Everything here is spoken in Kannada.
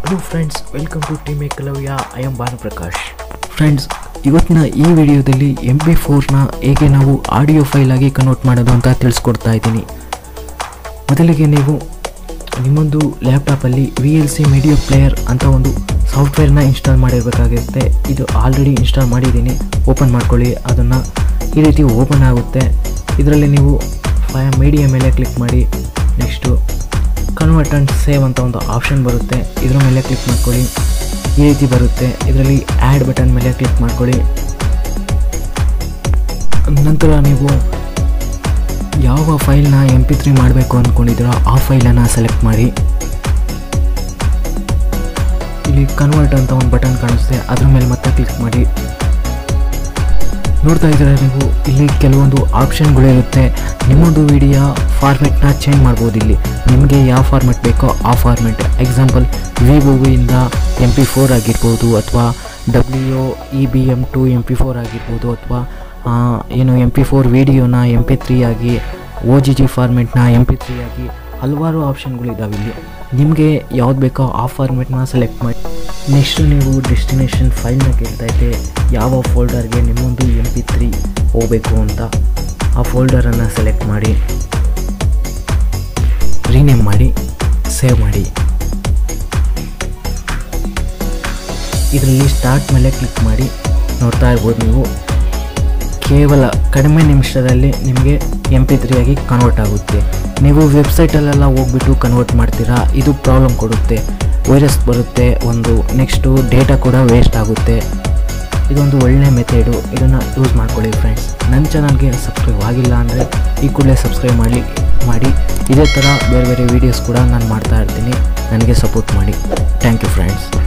hello friends welcome to team Ekalavya I am Bhanuprakash friends ಇವತ್ತಿನ ಈ ವಿಡಿಯೋದಲ್ಲಿ ಎಮ್ ಪಿ ಫೋರ್ನ ಹೇಗೆ ನಾವು ಆಡಿಯೋ ಫೈಲ್ ಆಗಿ ಕನ್ವರ್ಟ್ ಮಾಡೋದು ಅಂತ ತಿಳಿಸ್ಕೊಡ್ತಾ ಇದ್ದೀನಿ ಮೊದಲಿಗೆ ನೀವು ನಿಮ್ಮೊಂದು ಲ್ಯಾಪ್ಟಾಪಲ್ಲಿ V L C media player ಅಂತ ಒಂದು ಸಾಫ್ಟ್ವೇರ್ನ ಇನ್ಸ್ಟಾಲ್ ಮಾಡಿರಬೇಕಾಗಿರುತ್ತೆ ಇದು ಆಲ್ರೆಡಿ ಇನ್ಸ್ಟಾಲ್ ಮಾಡಿದ್ದೀನಿ ಓಪನ್ ಮಾಡ್ಕೊಳ್ಳಿ ಅದನ್ನು ಈ ರೀತಿ ಓಪನ್ ಆಗುತ್ತೆ ಇದರಲ್ಲಿ ನೀವು ಫೈ ಮೀಡಿಯಾ ಮೇಲೆ ಕ್ಲಿಕ್ ಮಾಡಿ ನೆಕ್ಸ್ಟು ಕನ್ವರ್ಟ್ ಆ್ಯಂಡ್ ಸೇವ್ ಅಂತ ಒಂದು ಆಪ್ಷನ್ ಬರುತ್ತೆ ಇದರ ಮೇಲೆ ಕ್ಲಿಕ್ ಮಾಡ್ಕೊಳ್ಳಿ ಈ ರೀತಿ ಬರುತ್ತೆ ಇದರಲ್ಲಿ ಆ್ಯಡ್ ಬಟನ್ ಮೇಲೆ ಕ್ಲಿಕ್ ಮಾಡ್ಕೊಳ್ಳಿ ನಂತರ ನೀವು ಯಾವ ಫೈಲ್ನ ಎಮ್ ಪಿ ತ್ರೀ ಮಾಡಬೇಕು ಅಂದ್ಕೊಂಡಿದ್ದೀರೋ ಆ ಫೈಲನ್ನು ಸೆಲೆಕ್ಟ್ ಮಾಡಿ ಇಲ್ಲಿ ಕನ್ವರ್ಟ್ ಅಂತ ಒಂದು ಬಟನ್ ಕಾಣಿಸುತ್ತೆ ಅದ್ರ ಮೇಲೆ ಮತ್ತೆ ಕ್ಲಿಕ್ ಮಾಡಿ ನೋಡ್ತಾ ಇದ್ದಾರೆ ನೀವು ಇಲ್ಲಿ ಕೆಲವೊಂದು ಆಪ್ಷನ್ಗಳಿರುತ್ತೆ ನಿಮ್ಮೊಂದು ವಿಡಿಯೋ ಫಾರ್ಮೆಟ್ನ ಚೇಂಜ್ ಮಾಡ್ಬೋದು ಇಲ್ಲಿ ನಿಮಗೆ ಯಾವ ಫಾರ್ಮೆಟ್ ಬೇಕೋ ಆ ಫಾರ್ಮೆಟ್ ಎಕ್ಸಾಂಪಲ್ ವಿವೋವಿಂದ ಎಮ್ ಪಿ ಫೋರ್ ಆಗಿರ್ಬೋದು ಅಥವಾ W E B M to M P four ಆಗಿರ್ಬೋದು ಅಥವಾ ಏನು ಎಮ್ ಪಿ ಫೋರ್ ವಿಡಿಯೋನ ಎಮ್ ಪಿ ತ್ರೀ ಆಗಿ ಓ ಜಿ ಜಿ ಫಾರ್ಮೆಟ್ನ ಎಮ್ ಪಿ ತ್ರೀ ಆಗಿ ಹಲವಾರು ಆಪ್ಷನ್ಗಳು ಇದ್ದಾವೆ ಇಲ್ಲಿ ನಿಮಗೆ ಯಾವ್ದು ಬೇಕೋ ಆ ಫಾರ್ಮೆಟ್ನ ಸೆಲೆಕ್ಟ್ ಮಾಡಿ ನೆಕ್ಸ್ಟ್ ನೀವು ಡೆಸ್ಟಿನೇಷನ್ ಫೈಲ್ನ ಕೇಳ್ತಾ ಇದ್ದೆ ಯಾವ ಫೋಲ್ಡರ್ಗೆ ನಿಮ್ಮೊಂದು ಎಮ್ ಪಿ ತ್ರೀ ಹೋಗಬೇಕು ಅಂತ ಆ ಫೋಲ್ಡರನ್ನು ಸೆಲೆಕ್ಟ್ ಮಾಡಿ ರೀನೇಮ್ ಮಾಡಿ ಸೇವ್ ಮಾಡಿ ಇದರಲ್ಲಿ ಸ್ಟಾರ್ಟ್ ಮೇಲೆ ಕ್ಲಿಕ್ ಮಾಡಿ ನೋಡ್ತಾ ಇರ್ಬೋದು ನೀವು ಕೇವಲ ಕಡಿಮೆ ನಿಮಿಷದಲ್ಲಿ ನಿಮಗೆ ಎಮ್ ಪಿ ತ್ರೀ ಆಗಿ ಕನ್ವರ್ಟ್ ಆಗುತ್ತೆ ನೀವು ವೆಬ್ಸೈಟಲ್ಲೆಲ್ಲ ಹೋಗ್ಬಿಟ್ಟು ಕನ್ವರ್ಟ್ ಮಾಡ್ತೀರಾ ಇದು ಪ್ರಾಬ್ಲಮ್ ಕೊಡುತ್ತೆ ವೈರಸ್ ಬರುತ್ತೆ ಒಂದು ನೆಕ್ಸ್ಟು ಡೇಟಾ ಕೂಡ ವೇಸ್ಟ್ ಆಗುತ್ತೆ ಇದೊಂದು ಒಳ್ಳೆಯ ಮೆಥೇಡು ಇದನ್ನು ಯೂಸ್ ಮಾಡ್ಕೊಳ್ಳಿ ಫ್ರೆಂಡ್ಸ್ ನನ್ನ ಚಾನಲ್ಗೆ ಸಬ್ಸ್ಕ್ರೈಬ್ ಆಗಿಲ್ಲ ಅಂದರೆ ಈ ಕೂಡಲೇ ಸಬ್ಸ್ಕ್ರೈಬ್ ಮಾಡಿ ಮಾಡಿ ಇದೇ ಥರ ಬೇರೆ ಬೇರೆ ವೀಡಿಯೋಸ್ ಕೂಡ ನಾನು ಮಾಡ್ತಾ ಇರ್ತೀನಿ ನನಗೆ ಸಪೋರ್ಟ್ ಮಾಡಿ ಥ್ಯಾಂಕ್ ಯು ಫ್ರೆಂಡ್ಸ್